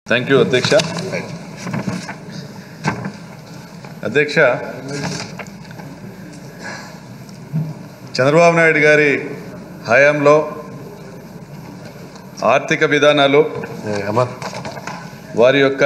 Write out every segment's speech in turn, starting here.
thank you అధ్యక్ష అధ్యక్ష చంద్రబాబు నాయుడు గారి హయాంలో ఆర్థిక విధానాలు అమ్మా వారి యొక్క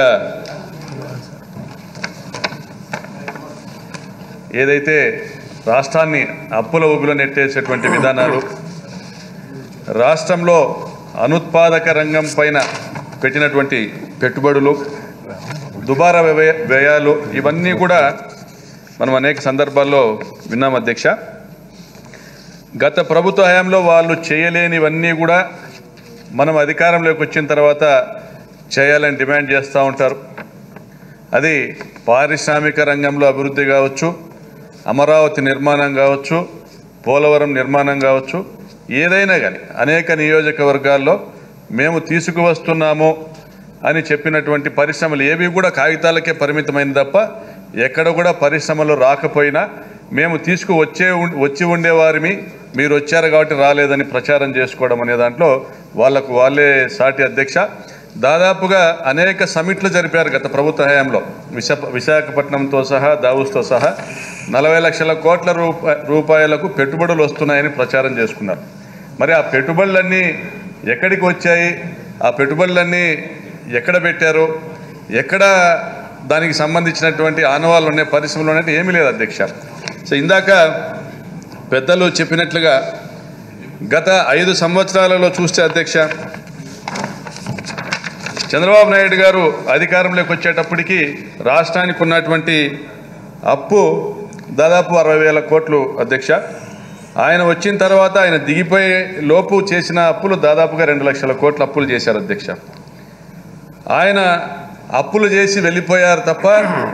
ఏదైతే రాష్ట్రాన్ని అప్పుల ఊబిలో నెట్టేసేటువంటి విధానాలు రాష్ట్రంలో అనుత్పాదక రంగం పైన పెట్టినటువంటి పెట్టుబడులు దుబారా వ్యయ వ్యయాలు ఇవన్నీ కూడా మనం అనేక సందర్భాల్లో విన్నాం అధ్యక్ష గత ప్రభుత్వ హయాంలో వాళ్ళు చేయలేనివన్నీ కూడా మనం అధికారంలోకి వచ్చిన తర్వాత చేయాలని డిమాండ్ చేస్తూ ఉంటారు అది పారిశ్రామిక రంగంలో అభివృద్ధి కావచ్చు అమరావతి నిర్మాణం కావచ్చు పోలవరం నిర్మాణం కావచ్చు ఏదైనా కానీ అనేక నియోజకవర్గాల్లో మేము తీసుకువస్తున్నాము అని చెప్పినటువంటి పరిశ్రమలు ఏవి కూడా కాగితాలకే పరిమితమైంది తప్ప ఎక్కడ కూడా పరిశ్రమలు రాకపోయినా మేము తీసుకు వచ్చే ఉం- వచ్చి ఉండేవారిమి మీరు వచ్చారు కాబట్టి రాలేదని ప్రచారం చేసుకోవడం అనే దాంట్లో వాళ్ళకు వాళ్ళే సాటి అధ్యక్ష దాదాపుగా అనేక సమిట్లు జరిపారు గత ప్రభుత్వ హయాంలో విశాఖ విశాఖపట్నంతో సహా దావుస్తో సహా నలభై లక్షల కోట్ల రూపా రూపాయలకు పెట్టుబడులు వస్తున్నాయని ప్రచారం చేసుకున్నారు మరి ఆ పెట్టుబడులన్నీ ఎక్కడికి వచ్చాయి ఆ పెట్టుబడులన్నీ ఎక్కడ పెట్టారు ఎక్కడ దానికి సంబంధించినటువంటి ఆనవాళ్ళు ఉన్నాయి పరిశ్రమలు ఉన్నాయి ఏమీ లేదు అధ్యక్ష సో ఇందాక పెద్దలు చెప్పినట్లుగా గత ఐదు సంవత్సరాలలో చూస్తే అధ్యక్ష చంద్రబాబు నాయుడు గారు అధికారంలోకి వచ్చేటప్పటికి రాష్ట్రానికి ఉన్నటువంటి అప్పు దాదాపు అరవై వేల కోట్లు అధ్యక్ష ఆయన వచ్చిన తర్వాత ఆయన దిగిపోయే లోపు చేసిన అప్పులు దాదాపుగా రెండు లక్షల కోట్ల అప్పులు చేశారు అధ్యక్ష ఆయన అప్పులు చేసి వెళ్ళిపోయారు తప్ప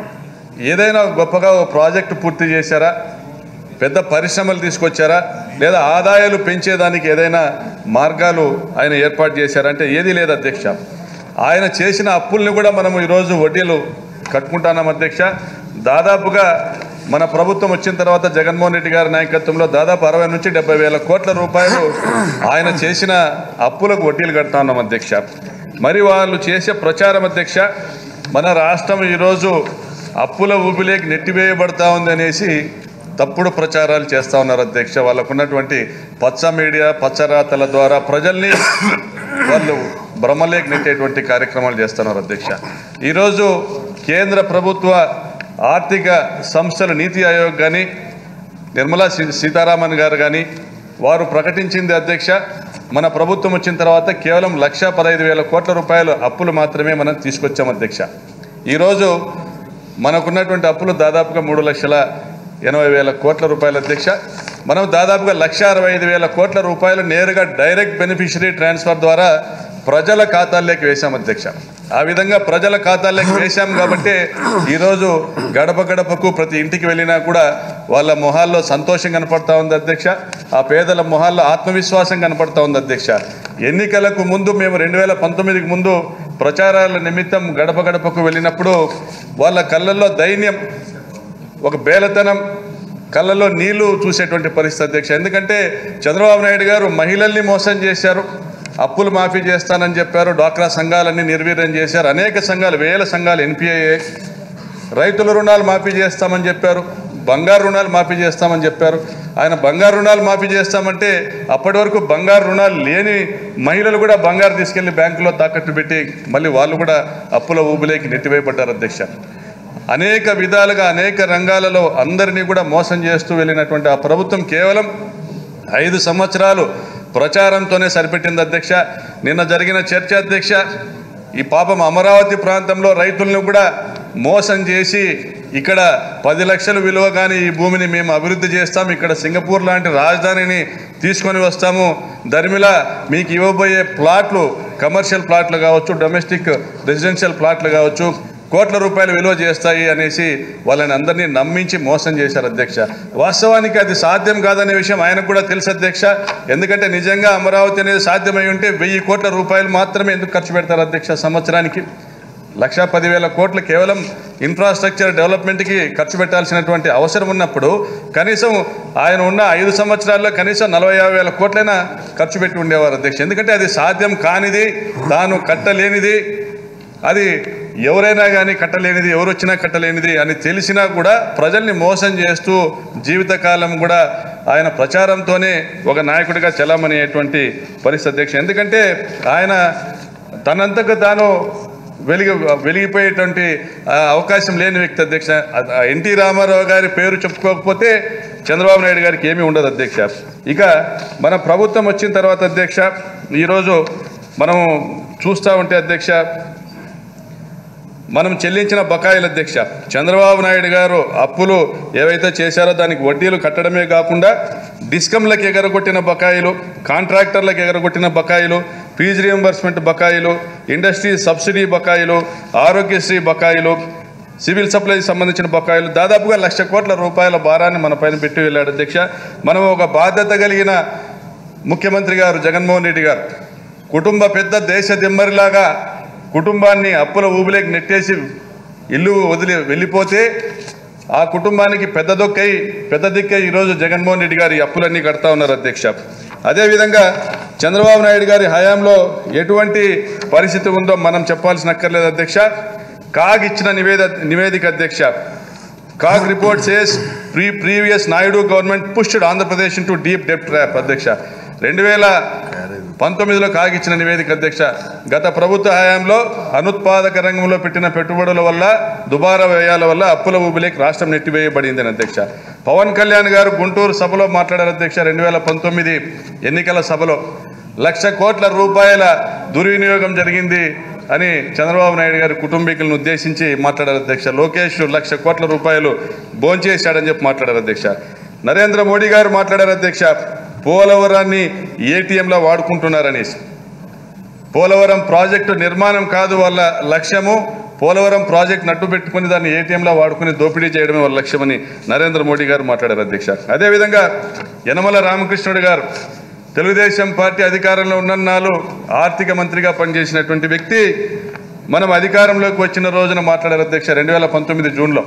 ఏదైనా గొప్పగా ఓ ప్రాజెక్టు పూర్తి చేశారా పెద్ద పరిశ్రమలు తీసుకొచ్చారా లేదా ఆదాయాలు పెంచేదానికి ఏదైనా మార్గాలు ఆయన ఏర్పాటు చేశారంటే ఏది లేదు అధ్యక్ష ఆయన చేసిన అప్పుల్ని కూడా మనం ఈరోజు వడ్డీలు కట్టుకుంటున్నాం అధ్యక్ష దాదాపుగా మన ప్రభుత్వం వచ్చిన తర్వాత జగన్మోహన్ రెడ్డి గారి నాయకత్వంలో దాదాపు అరవై నుంచి డెబ్బై వేల కోట్ల రూపాయలు ఆయన చేసిన అప్పులకు వడ్డీలు కడతా ఉన్నాం అధ్యక్ష మరి వాళ్ళు చేసే ప్రచారం అధ్యక్ష మన రాష్ట్రం ఈరోజు అప్పుల ఊపిలేకి నెట్టివేయబడతా ఉంది అనేసి తప్పుడు ప్రచారాలు చేస్తూ ఉన్నారు అధ్యక్ష వాళ్ళకు ఉన్నటువంటి పచ్చ మీడియా పచ్చరాతల ద్వారా ప్రజల్ని వాళ్ళు భ్రమలేకి నెట్టేటువంటి కార్యక్రమాలు చేస్తున్నారు అధ్యక్ష ఈరోజు కేంద్ర ప్రభుత్వ ఆర్థిక సంస్థల నీతి ఆయోగ్ కానీ నిర్మలా సీ- సీతారామన్ గారు కానీ వారు ప్రకటించింది అధ్యక్ష మన ప్రభుత్వం వచ్చిన తర్వాత కేవలం లక్ష పదహైదు వేల కోట్ల రూపాయలు అప్పులు మాత్రమే మనం తీసుకొచ్చాం అధ్యక్ష ఈరోజు మనకున్నటువంటి అప్పులు దాదాపుగా మూడు లక్షల ఎనభై వేల కోట్ల రూపాయల అధ్యక్ష మనం దాదాపుగా లక్ష అరవై ఐదు వేల కోట్ల రూపాయలు నేరుగా డైరెక్ట్ బెనిఫిషరీ ట్రాన్స్ఫర్ ద్వారా ప్రజల ఖాతాల్లోకి వేశాం అధ్యక్ష ఆ విధంగా ప్రజల ఖాతాల్లోకి వేశాం కాబట్టి ఈరోజు గడప గడపకు ప్రతి ఇంటికి వెళ్ళినా కూడా వాళ్ళ మొహాల్లో సంతోషం కనపడతా ఉంది అధ్యక్ష ఆ పేదల మొహాల్లో ఆత్మవిశ్వాసం కనపడతా ఉంది అధ్యక్ష ఎన్నికలకు ముందు మేము రెండు వేల పంతొమ్మిదికి ముందు ప్రచారాల నిమిత్తం గడప గడపకు వెళ్ళినప్పుడు వాళ్ళ కళ్ళల్లో దైన్యం ఒక బేలతనం కళ్ళలో నీళ్లు చూసేటువంటి పరిస్థితి అధ్యక్ష ఎందుకంటే చంద్రబాబు నాయుడు గారు మహిళల్ని మోసం చేశారు అప్పులు మాఫీ చేస్తానని చెప్పారు డ్వాక్రా సంఘాలన్నీ నిర్వీర్యం చేశారు అనేక సంఘాలు వేల సంఘాలు ఎన్పిఐఏ రైతుల రుణాలు మాఫీ చేస్తామని చెప్పారు బంగారు రుణాలు మాఫీ చేస్తామని చెప్పారు ఆయన బంగారు రుణాలు మాఫీ చేస్తామంటే అప్పటి వరకు బంగారు రుణాలు లేని మహిళలు కూడా బంగారు తీసుకెళ్లి బ్యాంకులో తాకట్టు పెట్టి మళ్ళీ వాళ్ళు కూడా అప్పుల ఊబిలేకి నెట్టివేయబడ్డారు అధ్యక్ష అనేక విధాలుగా అనేక రంగాలలో అందరినీ కూడా మోసం చేస్తూ వెళ్ళినటువంటి ఆ ప్రభుత్వం కేవలం ఐదు సంవత్సరాలు ప్రచారంతోనే సరిపెట్టింది అధ్యక్ష నిన్న జరిగిన చర్చ అధ్యక్ష ఈ పాపం అమరావతి ప్రాంతంలో రైతులను కూడా మోసం చేసి ఇక్కడ పది లక్షలు విలువ కానీ ఈ భూమిని మేము అభివృద్ధి చేస్తాం ఇక్కడ సింగపూర్ లాంటి రాజధానిని తీసుకొని వస్తాము ధర్మిల మీకు ఇవ్వబోయే ప్లాట్లు కమర్షియల్ ప్లాట్లు కావచ్చు డొమెస్టిక్ రెసిడెన్షియల్ ప్లాట్లు కావచ్చు కోట్ల రూపాయలు విలువ చేస్తాయి అనేసి వాళ్ళని అందరినీ నమ్మించి మోసం చేశారు అధ్యక్ష వాస్తవానికి అది సాధ్యం కాదనే విషయం ఆయనకు కూడా తెలుసు అధ్యక్ష ఎందుకంటే నిజంగా అమరావతి అనేది సాధ్యమై ఉంటే వెయ్యి కోట్ల రూపాయలు మాత్రమే ఎందుకు ఖర్చు పెడతారు అధ్యక్ష సంవత్సరానికి లక్షా పదివేల కోట్లు కేవలం ఇన్ఫ్రాస్ట్రక్చర్ డెవలప్మెంట్కి ఖర్చు పెట్టాల్సినటువంటి అవసరం ఉన్నప్పుడు కనీసం ఆయన ఉన్న ఐదు సంవత్సరాల్లో కనీసం నలభై యాభై వేల కోట్లైనా ఖర్చు పెట్టి ఉండేవారు అధ్యక్ష ఎందుకంటే అది సాధ్యం కానిది తాను కట్టలేనిది అది ఎవరైనా కానీ కట్టలేనిది ఎవరు వచ్చినా కట్టలేనిది అని తెలిసినా కూడా ప్రజల్ని మోసం చేస్తూ జీవితకాలం కూడా ఆయన ప్రచారంతోనే ఒక నాయకుడిగా చలామణి పరిస్థితి అధ్యక్ష ఎందుకంటే ఆయన తనంతకు తాను వెలిగి వెలిగిపోయేటువంటి ఆ, అవకాశం లేని వ్యక్తి అధ్యక్ష ఆ, ఎన్టీ రామారావు గారి పేరు చెప్పుకోకపోతే చంద్రబాబు నాయుడు గారికి ఏమీ ఉండదు అధ్యక్ష ఇక మన ప్రభుత్వం వచ్చిన తర్వాత అధ్యక్ష ఈరోజు మనం చూస్తూ ఉంటే అధ్యక్ష మనం చెల్లించిన బకాయిల అధ్యక్ష చంద్రబాబు నాయుడు గారు అప్పులు ఏవైతే చేశారో దానికి వడ్డీలు కట్టడమే కాకుండా డిస్కంలకు ఎగరగొట్టిన బకాయిలు కాంట్రాక్టర్లకు ఎగరగొట్టిన బకాయిలు ఫీజు రియంబర్స్మెంట్ బకాయిలు ఇండస్ట్రీ సబ్సిడీ బకాయిలు ఆరోగ్యశ్రీ బకాయిలు సివిల్ సప్లైకి సంబంధించిన బకాయిలు దాదాపుగా లక్ష కోట్ల రూపాయల భారాన్ని మన పైన పెట్టి వెళ్ళాడు అధ్యక్ష మనం ఒక బాధ్యత కలిగిన ముఖ్యమంత్రి గారు జగన్మోహన్ రెడ్డి గారు కుటుంబ పెద్ద దేశ దిమ్మరిలాగా కుటుంబాన్ని అప్పుల ఊబిలోకి నెట్టేసి ఇల్లు వదిలి వెళ్ళిపోతే ఆ కుటుంబానికి పెద్ద దొక్కై పెద్ద దిక్కై ఈరోజు జగన్మోహన్ రెడ్డి గారి అప్పులన్నీ కడతా ఉన్నారు అధ్యక్ష అదేవిధంగా చంద్రబాబు నాయుడు గారి హయాంలో ఎటువంటి పరిస్థితి ఉందో మనం చెప్పాల్సిన అక్కర్లేదు అధ్యక్ష కాగ్ ఇచ్చిన నివేద నివేదిక అధ్యక్ష CAG report says pre previous Naidu government pushed Andhra Pradesh to deep డెప్ట్ ట్రాప్ అధ్యక్ష రెండు వేల పంతొమ్మిదిలో కాగిచ్చిన నివేదిక అధ్యక్ష గత ప్రభుత్వ హయాంలో అనుత్పాదక రంగంలో పెట్టిన పెట్టుబడుల వల్ల దుబారా వ్యయాల వల్ల అప్పుల ఊబిలోకి రాష్ట్రం నెట్టివేయబడింది అని అధ్యక్ష పవన్ కళ్యాణ్ గారు గుంటూరు సభలో మాట్లాడారు అధ్యక్ష రెండు వేల పంతొమ్మిది ఎన్నికల సభలో లక్ష కోట్ల రూపాయల దుర్వినియోగం జరిగింది అని చంద్రబాబు నాయుడు గారి కుటుంబీకులను ఉద్దేశించి మాట్లాడారు అధ్యక్ష లోకేష్ లక్ష కోట్ల రూపాయలు భోంచేశాడని చెప్పి మాట్లాడారు అధ్యక్ష నరేంద్ర మోడీ గారు మాట్లాడారు అధ్యక్ష పోలవరాన్ని ఏటీఎంలా వాడుకుంటున్నారనేసి పోలవరం ప్రాజెక్టు నిర్మాణం కాదు వాళ్ళ లక్ష్యము పోలవరం ప్రాజెక్ట్ నట్టు పెట్టుకుని దాన్ని ఏటీఎంలా వాడుకుని దోపిడీ చేయడమే వాళ్ళ లక్ష్యమని నరేంద్ర మోడీ గారు మాట్లాడారు అధ్యక్ష అదేవిధంగా యనమల రామకృష్ణుడు గారు తెలుగుదేశం పార్టీ అధికారంలో ఉన్నన్నాళ్ళు ఆర్థిక మంత్రిగా పనిచేసినటువంటి వ్యక్తి మనం అధికారంలోకి వచ్చిన రోజున మాట్లాడారు అధ్యక్ష రెండు వేల పంతొమ్మిది జూన్లో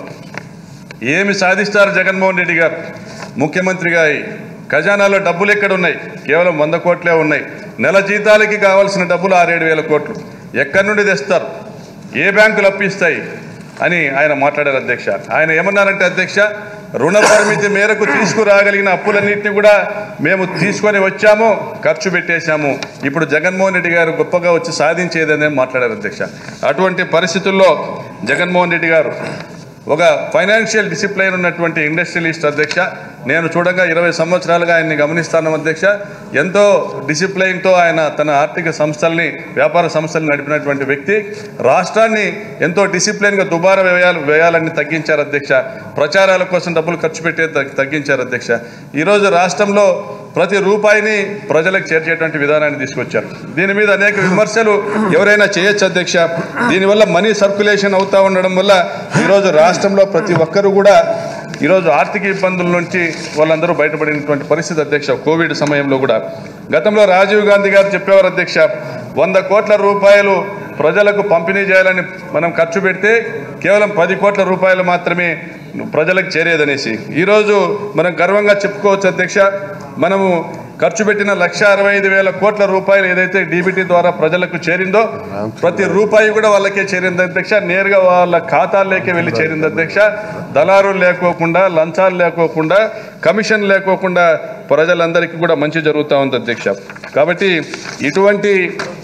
ఏమి సాధిస్తారు జగన్మోహన్ రెడ్డి గారు ముఖ్యమంత్రిగా అయి ఖజానాలో డబ్బులు ఎక్కడ ఉన్నాయి కేవలం వంద కోట్లే ఉన్నాయి నెల జీతాలకి కావాల్సిన డబ్బులు ఆరేడు వేల కోట్లు ఎక్కడి నుండి తెస్తారు ఏ బ్యాంకులు అప్పిస్తాయి అని ఆయన మాట్లాడారు అధ్యక్ష ఆయన ఏమన్నారంటే అధ్యక్ష రుణ పరిమితి మేరకు తీసుకురాగలిగిన అప్పులన్నింటినీ కూడా మేము తీసుకొని వచ్చాము ఖర్చు పెట్టేశాము ఇప్పుడు జగన్మోహన్ రెడ్డి గారు గొప్పగా వచ్చి సాధించేదని మాట్లాడారు అధ్యక్ష అటువంటి పరిస్థితుల్లో జగన్మోహన్ రెడ్డి గారు ఒక ఫైనాన్షియల్ డిసిప్లైన్ ఉన్నటువంటి ఇండస్ట్రియలిస్ట్ అధ్యక్ష నేను చూడగా ఇరవై సంవత్సరాలుగా ఆయన్ని గమనిస్తాను అధ్యక్ష ఎంతో డిసిప్లైన్తో ఆయన తన ఆర్థిక సంస్థల్ని వ్యాపార సంస్థల్ని నడిపినటువంటి వ్యక్తి రాష్ట్రాన్ని ఎంతో డిసిప్లైన్గా దుబారా వ్యయాలు వ్యయాలన్నీ తగ్గించారు అధ్యక్ష ప్రచారాల కోసం డబ్బులు ఖర్చు పెట్టే తగ్- తగ్గించారు అధ్యక్ష ఈరోజు రాష్ట్రంలో ప్రతి రూపాయిని ప్రజలకు చేర్చేటువంటి విధానాన్ని తీసుకొచ్చారు దీని మీద అనేక విమర్శలు ఎవరైనా చేయొచ్చు అధ్యక్ష దీనివల్ల మనీ సర్క్యులేషన్ అవుతా ఉండడం వల్ల ఈరోజు రాష్ట్రంలో ప్రతి ఒక్కరు కూడా ఈరోజు ఆర్థిక ఇబ్బందుల నుంచి వాళ్ళందరూ బయటపడినటువంటి పరిస్థితి అధ్యక్ష కోవిడ్ సమయంలో కూడా గతంలో రాజీవ్ గాంధీ గారు చెప్పేవారు అధ్యక్ష వంద కోట్ల రూపాయలు ప్రజలకు పంపిణీ చేయాలని మనం ఖర్చు పెడితే కేవలం పది కోట్ల రూపాయలు మాత్రమే ప్రజలకు చేరేదనేసి ఈరోజు మనం గర్వంగా చెప్పుకోవచ్చు అధ్యక్ష మనము ఖర్చు పెట్టిన లక్ష అరవై ఐదు వేల కోట్ల రూపాయలు ఏదైతే డీబీటీ ద్వారా ప్రజలకు చేరిందో ప్రతి రూపాయి కూడా వాళ్ళకే చేరింది అధ్యక్ష నేరుగా వాళ్ళ ఖాతాల్లోకే వెళ్ళి చేరింది అధ్యక్ష దళారులు లేకోకుండా లంచాలు లేకోకుండా కమిషన్ లేకోకుండా ప్రజలందరికీ కూడా మంచి జరుగుతూ ఉంది అధ్యక్ష కాబట్టి ఇటువంటి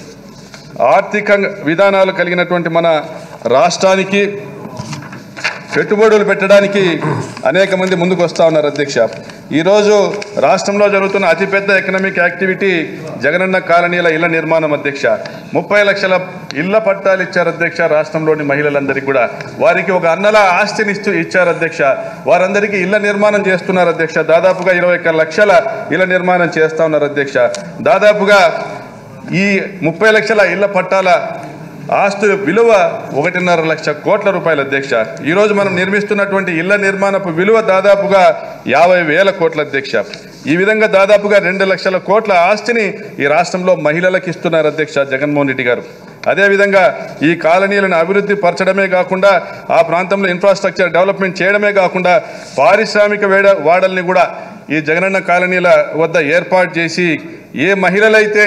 ఆర్థిక విధానాలు కలిగినటువంటి మన రాష్ట్రానికి పెట్టుబడులు పెట్టడానికి అనేక మంది ముందుకు వస్తూ ఉన్నారు అధ్యక్ష ఈరోజు రాష్ట్రంలో జరుగుతున్న అతిపెద్ద ఎకనామిక్ యాక్టివిటీ జగనన్న కాలనీల ఇళ్ల నిర్మాణం అధ్యక్ష ముప్పై లక్షల ఇళ్ల పట్టాలు ఇచ్చారు అధ్యక్ష రాష్ట్రంలోని మహిళలందరికీ కూడా వారికి ఒక అన్నల ఆస్తిని ఇస్తూ ఇచ్చారు అధ్యక్ష వారందరికీ ఇళ్ల నిర్మాణం చేస్తున్నారు అధ్యక్ష దాదాపుగా ఇరవై ఒక్క లక్షల ఇళ్ల నిర్మాణం చేస్తా ఉన్నారు అధ్యక్ష దాదాపుగా ఈ ముప్పై లక్షల ఇళ్ల పట్టాల ఆస్తుల విలువ ఒకటిన్నర లక్ష కోట్ల రూపాయల అధ్యక్ష ఈరోజు మనం నిర్మిస్తున్నటువంటి ఇళ్ల నిర్మాణపు విలువ దాదాపుగా యాభై వేల కోట్ల అధ్యక్ష ఈ విధంగా దాదాపుగా రెండు లక్షల కోట్ల ఆస్తిని ఈ రాష్ట్రంలో మహిళలకు ఇస్తున్నారు అధ్యక్ష జగన్మోహన్ రెడ్డి గారు అదేవిధంగా ఈ కాలనీలను అభివృద్ధి పరచడమే కాకుండా ఆ ప్రాంతంలో ఇన్ఫ్రాస్ట్రక్చర్ డెవలప్మెంట్ చేయడమే కాకుండా పారిశ్రామిక వేడ వాడల్ని కూడా ఈ జగనన్న కాలనీల వద్ద ఏర్పాటు చేసి ఏ మహిళలైతే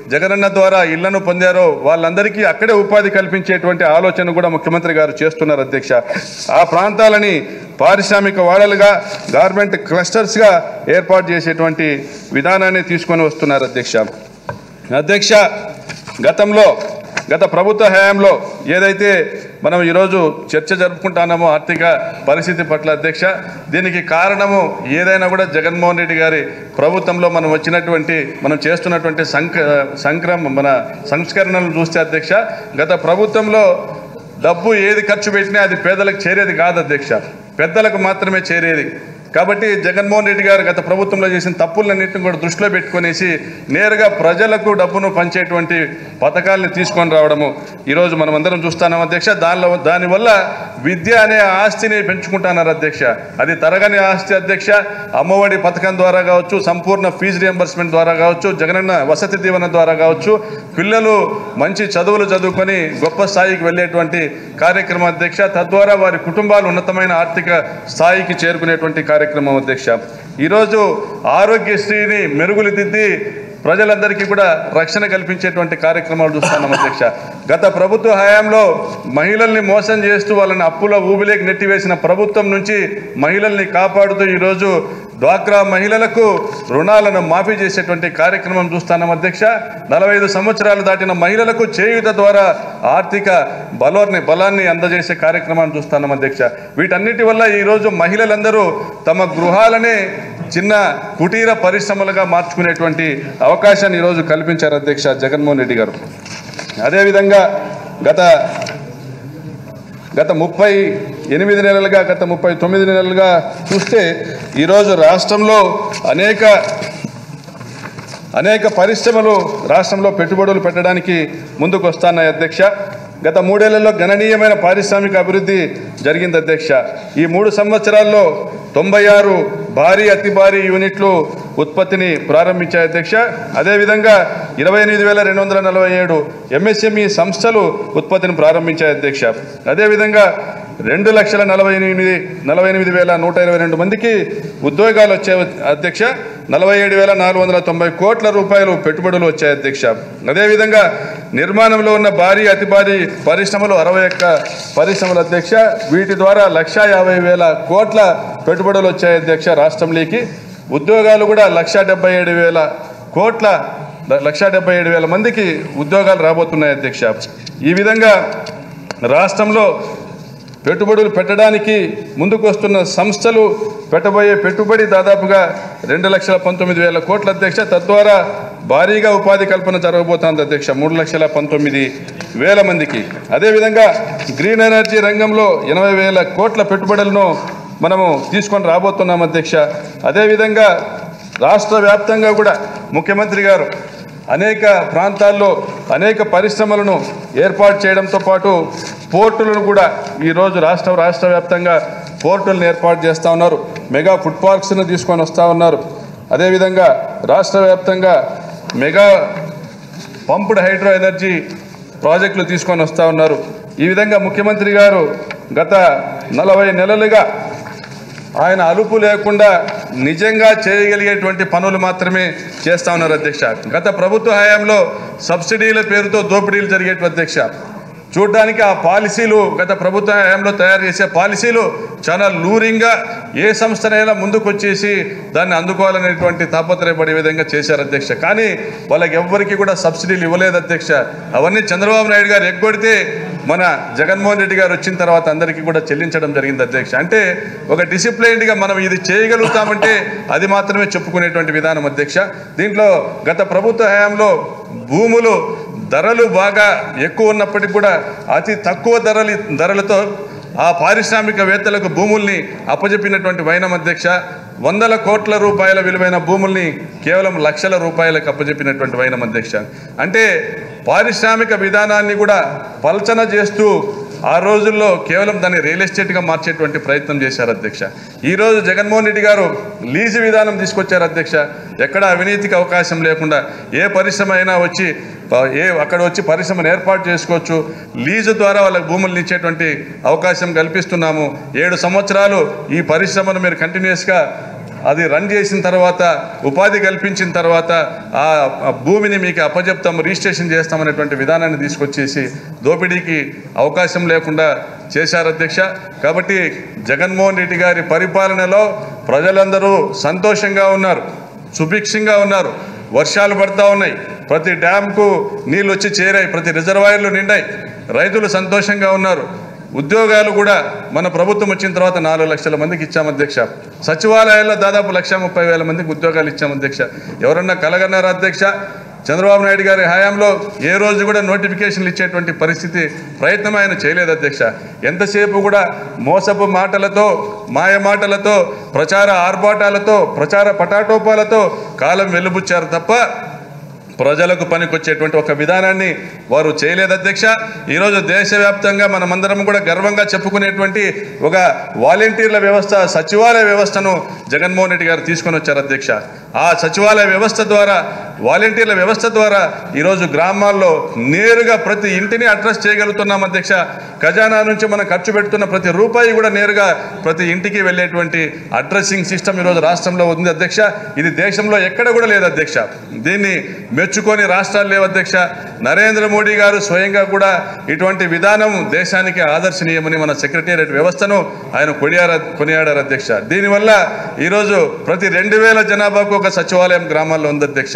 జగనన్న ద్వారా ఇళ్లను పొందారో వాళ్ళందరికీ అక్కడే ఉపాధి కల్పించేటువంటి ఆలోచన కూడా ముఖ్యమంత్రి గారు చేస్తున్నారు అధ్యక్ష ఆ ప్రాంతాలని పారిశ్రామిక వాడలుగా గార్మెంట్ క్లస్టర్స్గా ఏర్పాటు చేసేటువంటి విధానాన్ని తీసుకొని వస్తున్నారు అధ్యక్ష అధ్యక్ష గతంలో గత ప్రభుత్వ హయాంలో ఏదైతే మనం ఈరోజు చర్చ జరుపుకుంటున్నామో ఆర్థిక పరిస్థితి పట్ల అధ్యక్ష దీనికి కారణము ఏదైనా కూడా జగన్మోహన్ రెడ్డి గారి ప్రభుత్వంలో మనం వచ్చినటువంటి మనం చేస్తున్నటువంటి సంక సంక్రమ మన సంస్కరణలు చూస్తే అధ్యక్ష గత ప్రభుత్వంలో డబ్బు ఏది ఖర్చు పెట్టినా అది పేదలకు చేరేది కాదు అధ్యక్ష పెద్దలకు మాత్రమే చేరేది కాబట్టి జగన్మోహన్ రెడ్డి గారు గత ప్రభుత్వంలో చేసిన తప్పులన్నింటిని కూడా దృష్టిలో పెట్టుకునేసి నేరుగా ప్రజలకు డబ్బును పంచేటువంటి పథకాలను తీసుకొని రావడము ఈరోజు మనం అందరం చూస్తున్నాం అధ్యక్ష దానిలో దానివల్ల విద్య అనే ఆస్తిని పెంచుకుంటున్నారు అధ్యక్ష అది తరగని ఆస్తి అధ్యక్ష అమ్మఒడి పథకం ద్వారా కావచ్చు సంపూర్ణ ఫీజు రియంబర్స్మెంట్ ద్వారా కావచ్చు జగనన్న వసతి దీవెన ద్వారా కావచ్చు పిల్లలు మంచి చదువులు చదువుకొని గొప్ప స్థాయికి వెళ్ళేటువంటి కార్యక్రమం అధ్యక్ష తద్వారా వారి కుటుంబాలు ఉన్నతమైన ఆర్థిక స్థాయికి చేరుకునేటువంటి కార్యక్రమం అధ్యక్ష ఈరోజు ఆరోగ్యశ్రీని మెరుగులు దిద్ది ప్రజలందరికీ కూడా రక్షణ కల్పించేటువంటి కార్యక్రమాలు చూస్తున్నాం అధ్యక్ష గత ప్రభుత్వ హయాంలో మహిళల్ని మోసం చేస్తూ వాళ్ళని అప్పుల ఊబిలేకి నెట్టివేసిన ప్రభుత్వం నుంచి మహిళల్ని కాపాడుతూ ఈరోజు డ్వాక్రా మహిళలకు రుణాలను మాఫీ చేసేటువంటి కార్యక్రమం చూస్తున్నాం అధ్యక్ష నలభై ఐదు సంవత్సరాలు దాటిన మహిళలకు చేయుత ద్వారా ఆర్థిక బలోర్ని బలాన్ని అందజేసే కార్యక్రమాన్ని చూస్తున్నాం అధ్యక్ష వీటన్నిటి వల్ల ఈరోజు మహిళలందరూ తమ గృహాలనే చిన్న కుటీర పరిశ్రమలుగా మార్చుకునేటువంటి అవకాశాన్ని ఈరోజు కల్పించారు అధ్యక్ష జగన్మోహన్ రెడ్డి గారు అదేవిధంగా గత గత ముప్పై ఎనిమిది నెలలుగా గత ముప్పై తొమ్మిది నెలలుగా చూస్తే ఈరోజు రాష్ట్రంలో అనేక అనేక పరిశ్రమలు రాష్ట్రంలో పెట్టుబడులు పెట్టడానికి ముందుకు వస్తున్నాయి అధ్యక్ష గత మూడేళ్లలో గణనీయమైన పారిశ్రామిక అభివృద్ధి జరిగింది అధ్యక్ష ఈ మూడు సంవత్సరాల్లో తొంభై ఆరు భారీ అతి భారీ యూనిట్లు ఉత్పత్తిని ప్రారంభించాయి అధ్యక్ష అదేవిధంగా ఇరవై ఎనిమిది వేల రెండు వందల నలభై ఏడు ఎంఎస్ఎంఈ సంస్థలు ఉత్పత్తిని ప్రారంభించాయి అధ్యక్ష అదేవిధంగా రెండు లక్షల నలభై ఎనిమిది నలభై ఎనిమిది వేల నూట ఇరవై రెండు మందికి ఉద్యోగాలు వచ్చాయి అధ్యక్ష నలభై ఏడు వేల నాలుగు వందల తొంభై కోట్ల రూపాయలు పెట్టుబడులు వచ్చాయి అధ్యక్ష అదేవిధంగా నిర్మాణంలో ఉన్న భారీ అతి భారీ పరిశ్రమలు అరవై ఒక్క పరిశ్రమలు అధ్యక్ష వీటి ద్వారా లక్షా యాభై వేల కోట్ల పెట్టుబడులు వచ్చాయి అధ్యక్ష రాష్ట్రంలోకి ఉద్యోగాలు కూడా లక్షా డెబ్బై ఏడు వేల కోట్ల లక్షా డెబ్బై ఏడు వేల మందికి ఉద్యోగాలు రాబోతున్నాయి అధ్యక్ష ఈ విధంగా రాష్ట్రంలో పెట్టుబడులు పెట్టడానికి ముందుకు వస్తున్న సంస్థలు పెట్టబోయే పెట్టుబడి దాదాపుగా రెండు లక్షల పంతొమ్మిది వేల కోట్ల అధ్యక్ష తద్వారా భారీగా ఉపాధి కల్పన జరగబోతోంది అధ్యక్ష మూడు లక్షల పంతొమ్మిది వేల మందికి అదేవిధంగా గ్రీన్ ఎనర్జీ రంగంలో ఎనభై వేల కోట్ల పెట్టుబడులను మనము తీసుకొని రాబోతున్నాం అధ్యక్ష అదేవిధంగా రాష్ట్ర వ్యాప్తంగా కూడా ముఖ్యమంత్రి గారు అనేక ప్రాంతాల్లో అనేక పరిశ్రమలను ఏర్పాటు చేయడంతో పాటు పోర్టులను కూడా ఈరోజు రాష్ట్ర రాష్ట్ర వ్యాప్తంగా పోర్టులను ఏర్పాటు చేస్తూ ఉన్నారు మెగా ఫుడ్ పార్క్స్ను తీసుకొని వస్తూ ఉన్నారు అదేవిధంగా రాష్ట్ర వ్యాప్తంగా మెగా పంప్డ్ హైడ్రో ఎనర్జీ ప్రాజెక్టులు తీసుకొని వస్తూ ఉన్నారు ఈ విధంగా ముఖ్యమంత్రి గారు గత నలభై నెలలుగా ఆయన అలుపు లేకుండా నిజంగా చేయగలిగేటువంటి పనులు మాత్రమే చేస్తా ఉన్నారు అధ్యక్ష గత ప్రభుత్వ హయాంలో సబ్సిడీల పేరుతో దోపిడీలు జరిగేటువంటి అధ్యక్ష చూడ్డానికి ఆ పాలసీలు గత ప్రభుత్వ హయాంలో తయారు చేసే పాలసీలు చాలా లూరింగ్గా ఏ సంస్థనైనా ముందుకు వచ్చేసి దాన్ని అందుకోవాలనేటువంటి తాపత్రయపడే విధంగా చేశారు అధ్యక్ష కానీ వాళ్ళకి ఎవ్వరికి కూడా సబ్సిడీలు ఇవ్వలేదు అధ్యక్ష అవన్నీ చంద్రబాబు నాయుడు గారు ఎగ్గొడితే మన జగన్మోహన్ రెడ్డి గారు వచ్చిన తర్వాత అందరికీ కూడా చెల్లించడం జరిగింది అధ్యక్ష అంటే ఒక డిసిప్లైన్డ్గా మనం ఇది చేయగలుగుతామంటే అది మాత్రమే చెప్పుకునేటువంటి విధానం అధ్యక్ష దీంట్లో గత ప్రభుత్వ హయాంలో భూములు ధరలు బాగా ఎక్కువ ఉన్నప్పటికీ కూడా అతి తక్కువ ధరలు ధరలతో ఆ పారిశ్రామికవేత్తలకు భూముల్ని అప్పజెప్పినటువంటి వైనం అధ్యక్ష వందల కోట్ల రూపాయల విలువైన భూముల్ని కేవలం లక్షల రూపాయలకు అప్పజెప్పినటువంటి వైనం అధ్యక్ష అంటే పారిశ్రామిక విధానాన్ని కూడా పల్చన చేస్తూ ఆ రోజుల్లో కేవలం దాన్ని రియల్ ఎస్టేట్గా మార్చేటువంటి ప్రయత్నం చేశారు అధ్యక్ష ఈరోజు జగన్మోహన్ రెడ్డి గారు లీజు విధానం తీసుకొచ్చారు అధ్యక్ష ఎక్కడ అవినీతికి అవకాశం లేకుండా ఏ పరిశ్రమ అయినా వచ్చి ఆ, ఏ అక్కడ వచ్చి పరిశ్రమను ఏర్పాటు చేసుకోవచ్చు లీజు ద్వారా వాళ్ళకి భూములను ఇచ్చేటువంటి అవకాశం కల్పిస్తున్నాము ఏడు సంవత్సరాలు ఈ పరిశ్రమను మీరు కంటిన్యూస్గా అది రన్ చేసిన తర్వాత ఉపాధి కల్పించిన తర్వాత ఆ ఆ భూమిని మీకు అప్పచెప్తాము రిజిస్ట్రేషన్ చేస్తామనేటువంటి విధానాన్ని తీసుకొచ్చేసి దోపిడీకి అవకాశం లేకుండా చేశారు అధ్యక్ష కాబట్టి జగన్మోహన్ రెడ్డి గారి పరిపాలనలో ప్రజలందరూ సంతోషంగా ఉన్నారు సుభిక్షంగా ఉన్నారు వర్షాలు పడతా ఉన్నాయి ప్రతి డ్యాంకు నీళ్ళు వచ్చి చేరాయి ప్రతి రిజర్వాయర్లు నిండాయి రైతులు సంతోషంగా ఉన్నారు ఉద్యోగాలు కూడా మన ప్రభుత్వం వచ్చిన తర్వాత నాలుగు లక్షల మందికి ఇచ్చాం అధ్యక్ష సచివాలయాల్లో దాదాపు లక్ష ముప్పై వేల మందికి ఉద్యోగాలు ఇచ్చాం అధ్యక్ష ఎవరన్నా కలగన్నారా అధ్యక్ష చంద్రబాబు నాయుడు గారి హయాంలో ఏ రోజు కూడా నోటిఫికేషన్లు ఇచ్చేటువంటి పరిస్థితి ప్రయత్నం ఆయన చేయలేదు అధ్యక్ష ఎంతసేపు కూడా మోసపు మాటలతో మాయ మాటలతో ప్రచార ఆర్భాటాలతో ప్రచార పటాటోపాలతో కాలం వెలుబుచ్చారు తప్ప ప్రజలకు పనికొచ్చేటువంటి ఒక విధానాన్ని వారు చేయలేదు అధ్యక్ష ఈరోజు దేశవ్యాప్తంగా మనమందరం కూడా గర్వంగా చెప్పుకునేటువంటి ఒక వాలంటీర్ల వ్యవస్థ సచివాలయ వ్యవస్థను జగన్మోహన్ రెడ్డి గారు తీసుకొని వచ్చారు అధ్యక్ష ఆ సచివాలయ వ్యవస్థ ద్వారా వాలంటీర్ల వ్యవస్థ ద్వారా ఈరోజు గ్రామాల్లో నేరుగా ప్రతి ఇంటిని అడ్రస్ చేయగలుగుతున్నాం అధ్యక్ష ఖజానా నుంచి మనం ఖర్చు పెడుతున్న ప్రతి రూపాయి కూడా నేరుగా ప్రతి ఇంటికి వెళ్ళేటువంటి అడ్రస్సింగ్ సిస్టమ్ ఈరోజు రాష్ట్రంలో ఉంది అధ్యక్ష ఇది దేశంలో ఎక్కడ కూడా లేదు అధ్యక్ష దీన్ని మెచ్చుకొని రాష్ట్రాలు లేవు అధ్యక్ష నరేంద్ర మోడీ గారు స్వయంగా కూడా ఇటువంటి విధానం దేశానికి ఆదర్శనీయమని మన సెక్రటేరియట్ వ్యవస్థను ఆయన కొనియార కొనియాడారు అధ్యక్ష దీనివల్ల ఈరోజు ప్రతి రెండు వేల జనాభాకు ఒక సచివాలయం గ్రామాల్లో ఉంది అధ్యక్ష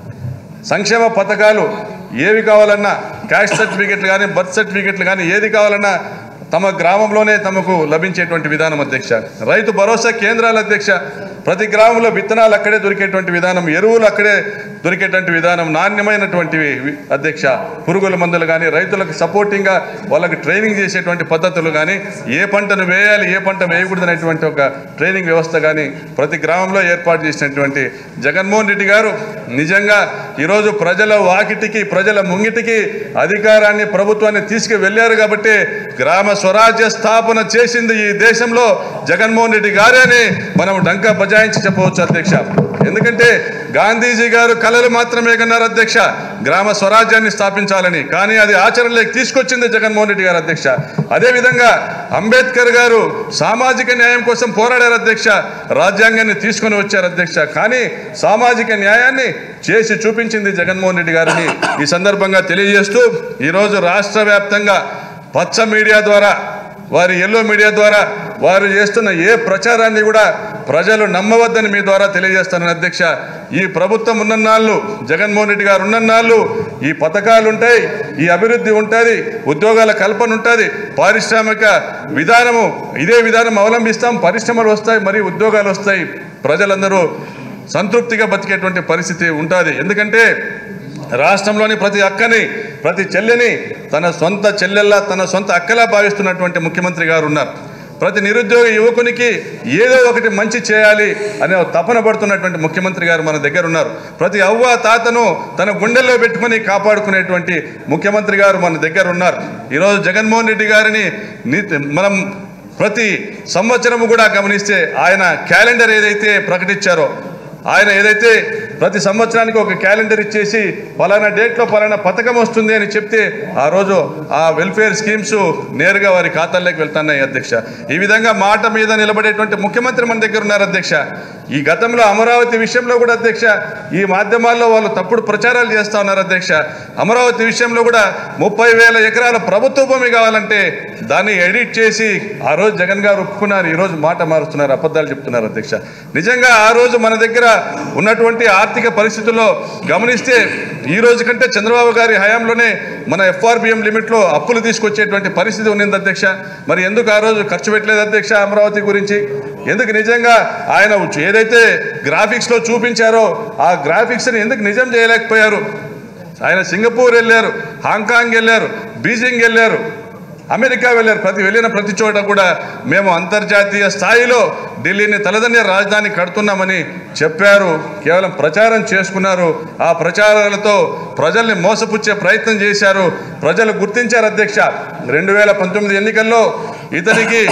సంక్షేమ పథకాలు ఏవి కావాలన్నా క్యాష్ సర్టిఫికెట్లు కానీ బర్త్ సర్టిఫికెట్లు కానీ ఏది కావాలన్నా తమ గ్రామంలోనే తమకు లభించేటువంటి విధానం అధ్యక్ష రైతు భరోసా కేంద్రాల అధ్యక్ష ప్రతి గ్రామంలో విత్తనాలు అక్కడే దొరికేటువంటి విధానం ఎరువులు అక్కడే దొరికేటువంటి విధానం నాణ్యమైనటువంటివి వి- అధ్యక్ష పురుగుల మందులు కానీ రైతులకు సపోర్టింగ్గా వాళ్ళకి ట్రైనింగ్ చేసేటువంటి పద్ధతులు కానీ ఏ పంటను వేయాలి ఏ పంట వేయకూడదు అనేటువంటి ఒక ట్రైనింగ్ వ్యవస్థ కానీ ప్రతి గ్రామంలో ఏర్పాటు చేసినటువంటి జగన్మోహన్ రెడ్డి గారు నిజంగా ఈరోజు ప్రజల వాకిటికి ప్రజల ముంగిటికి అధికారాన్ని ప్రభుత్వాన్ని తీసుకు వెళ్ళారు కాబట్టి గ్రామ స్వరాజ్య స్థాపన చేసింది ఈ దేశంలో జగన్మోహన్ రెడ్డి గారే అని మనం డంకా బజాయించి చెప్పవచ్చు అధ్యక్ష ఎందుకంటే గాంధీజీ గారు కలలు మాత్రమే కన్నారు అధ్యక్ష గ్రామ స్వరాజ్యాన్ని స్థాపించాలని కానీ అది ఆచరణలోకి తీసుకొచ్చింది జగన్మోహన్ రెడ్డి గారు అధ్యక్ష అదేవిధంగా అంబేద్కర్ గారు సామాజిక న్యాయం కోసం పోరాడారు అధ్యక్ష రాజ్యాంగాన్ని తీసుకొని వచ్చారు అధ్యక్ష కానీ సామాజిక న్యాయాన్ని చేసి చూపించింది జగన్మోహన్ రెడ్డి గారిని ఈ సందర్భంగా తెలియజేస్తూ ఈరోజు రాష్ట్ర వ్యాప్తంగా పచ్చ మీడియా ద్వారా వారి ఎల్లో మీడియా ద్వారా వారు చేస్తున్న ఏ ప్రచారాన్ని కూడా ప్రజలు నమ్మవద్దని మీ ద్వారా తెలియజేస్తానని అధ్యక్ష ఈ ప్రభుత్వం ఉన్నన్నాళ్ళు జగన్మోహన్ రెడ్డి గారు ఉన్నన్నాళ్ళు ఈ పథకాలు ఉంటాయి ఈ అభివృద్ధి ఉంటుంది ఉద్యోగాల కల్పన ఉంటుంది పారిశ్రామిక విధానము ఇదే విధానం అవలంబిస్తాం పరిశ్రమలు వస్తాయి మరి ఉద్యోగాలు వస్తాయి ప్రజలందరూ సంతృప్తిగా బతికేటువంటి పరిస్థితి ఉంటుంది ఎందుకంటే రాష్ట్రంలోని ప్రతి అక్కని ప్రతి చెల్లెని తన సొంత చెల్లెల్లా తన సొంత అక్కలా భావిస్తున్నటువంటి ముఖ్యమంత్రి గారు ఉన్నారు ప్రతి నిరుద్యోగ యువకునికి ఏదో ఒకటి మంచి చేయాలి అనే ఒక తపన పడుతున్నటువంటి ముఖ్యమంత్రి గారు మన దగ్గర ఉన్నారు ప్రతి అవ్వ తాతను తన గుండెల్లో పెట్టుకొని కాపాడుకునేటువంటి ముఖ్యమంత్రి గారు మన దగ్గర ఉన్నారు ఈరోజు జగన్మోహన్ రెడ్డి గారిని ని- మనం ప్రతి సంవత్సరము కూడా గమనిస్తే ఆయన క్యాలెండర్ ఏదైతే ప్రకటించారో ఆయన ఏదైతే ప్రతి సంవత్సరానికి ఒక క్యాలెండర్ ఇచ్చేసి పలానా డేట్లో పలానా పథకం వస్తుంది అని చెప్తే ఆ రోజు ఆ వెల్ఫేర్ స్కీమ్స్ నేరుగా వారి ఖాతాల్లోకి వెళ్తున్నాయి అధ్యక్ష ఈ విధంగా మాట మీద నిలబడేటువంటి ముఖ్యమంత్రి మన దగ్గర ఉన్నారు అధ్యక్ష ఈ గతంలో అమరావతి విషయంలో కూడా అధ్యక్ష ఈ మాధ్యమాల్లో వాళ్ళు తప్పుడు ప్రచారాలు చేస్తా ఉన్నారు అధ్యక్ష అమరావతి విషయంలో కూడా ముప్పై వేల ఎకరాల ప్రభుత్వ భూమి కావాలంటే దాన్ని ఎడిట్ చేసి ఆ రోజు జగన్ గారు ఒప్పుకున్నారు ఈ రోజు మాట మారుస్తున్నారు అబద్ధాలు చెప్తున్నారు అధ్యక్ష నిజంగా ఆ రోజు మన దగ్గర ఉన్నటువంటి ఆర్థిక పరిస్థితుల్లో గమనిస్తే ఈ రోజు కంటే చంద్రబాబు గారి హయాంలోనే మన ఎఫ్ఆర్బిఎం లిమిట్లో అప్పులు తీసుకొచ్చేటువంటి పరిస్థితి ఉన్నింది అధ్యక్ష మరి ఎందుకు ఆ రోజు ఖర్చు పెట్టలేదు అధ్యక్ష అమరావతి గురించి ఎందుకు నిజంగా ఆయన ఏదైతే గ్రాఫిక్స్లో చూపించారో ఆ గ్రాఫిక్స్ని ఎందుకు నిజం చేయలేకపోయారు ఆయన సింగపూర్ వెళ్ళారు హాంకాంగ్ వెళ్ళారు బీజింగ్ వెళ్ళారు అమెరికా వెళ్ళారు ప్రతి వెళ్ళిన ప్రతి చోట కూడా మేము అంతర్జాతీయ స్థాయిలో ఢిల్లీని తలదన్య రాజధాని కడుతున్నామని చెప్పారు కేవలం ప్రచారం చేసుకున్నారు ఆ ప్రచారాలతో ప్రజల్ని మోసపుచ్చే ప్రయత్నం చేశారు ప్రజలు గుర్తించారు అధ్యక్ష రెండు వేల పంతొమ్మిది ఎన్నికల్లో ఇతనికి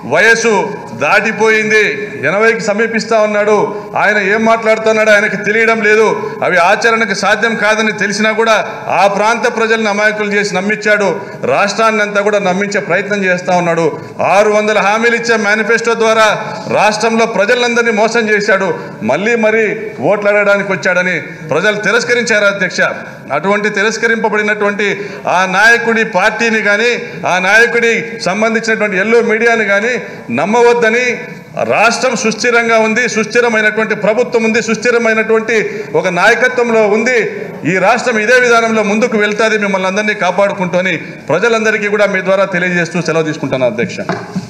వయసు దాటిపోయింది ఎనభైకి సమీపిస్తా ఉన్నాడు ఆయన ఏం మాట్లాడుతున్నాడో ఆయనకు తెలియడం లేదు అవి ఆచరణకు సాధ్యం కాదని తెలిసినా కూడా ఆ ప్రాంత ప్రజలను అమాయకులు చేసి నమ్మించాడు రాష్ట్రాన్ని అంతా కూడా నమ్మించే ప్రయత్నం చేస్తా ఉన్నాడు ఆరు వందల హామీలు ఇచ్చే మేనిఫెస్టో ద్వారా రాష్ట్రంలో ప్రజలందరినీ మోసం చేశాడు మళ్ళీ మరి ఓట్లు అడగడానికి వచ్చాడని ప్రజలు తిరస్కరించారు అధ్యక్ష అటువంటి తిరస్కరింపబడినటువంటి ఆ నాయకుడి పార్టీని కానీ ఆ నాయకుడి సంబంధించినటువంటి ఎల్లో మీడియాని కానీ నమ్మవద్దని రాష్ట్రం సుస్థిరంగా ఉంది సుస్థిరమైనటువంటి ప్రభుత్వం ఉంది సుస్థిరమైనటువంటి ఒక నాయకత్వంలో ఉంది ఈ రాష్ట్రం ఇదే విధానంలో ముందుకు వెళ్తాది మిమ్మల్ని అందరినీ కాపాడుకుంటూని ప్రజలందరికీ కూడా మీ ద్వారా తెలియజేస్తూ సెలవు తీసుకుంటాను అధ్యక్ష